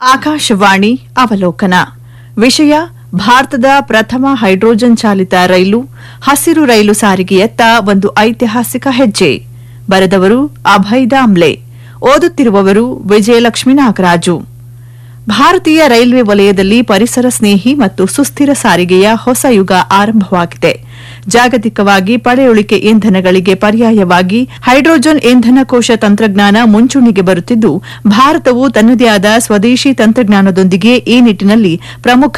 ಆಕಾಶವಾಣಿ ಅವಲೋಕನ ವಿಷಯ ಭಾರತದ ಪ್ರಥಮ ಹೈಡ್ರೋಜನ್ ಚಾಲಿತ ರೈಲು ಹಸಿರು ರೈಲು ಸಾರಿಗೆಯತ್ತ ಒಂದು ಐತಿಹಾಸಿಕ ಹೆಜ್ಜೆ ಬರೆದವರು ಅಭಯ್ ದಾಮ್ಲೆ ಓದುತ್ತಿರುವವರು ವಿಜಯಲಕ್ಷ್ಮೀ ನಾಗರಾಜು ಭಾರತೀಯ ರೈಲ್ವೆ ವಲಯದಲ್ಲಿ ಪರಿಸರ ಸ್ನೇಹಿ ಮತ್ತು ಸುಸ್ಥಿರ ಸಾರಿಗೆಯ ಹೊಸ ಯುಗ ಆರಂಭವಾಗಿದೆ ಜಾಗತಿಕವಾಗಿ ಪಳೆಯುಳಿಕೆ ಇಂಧನಗಳಿಗೆ ಪರ್ಯಾಯವಾಗಿ ಹೈಡ್ರೋಜನ್ ಇಂಧನ ಕೋಶ ತಂತ್ರಜ್ಞಾನ ಮುಂಚೂಣಿಗೆ ಬರುತ್ತಿದ್ದು ಭಾರತವು ತನ್ನದೇ ಆದ ಸ್ವದೇಶಿ ತಂತ್ರಜ್ಞಾನದೊಂದಿಗೆ ಈ ನಿಟ್ಟಿನಲ್ಲಿ ಪ್ರಮುಖ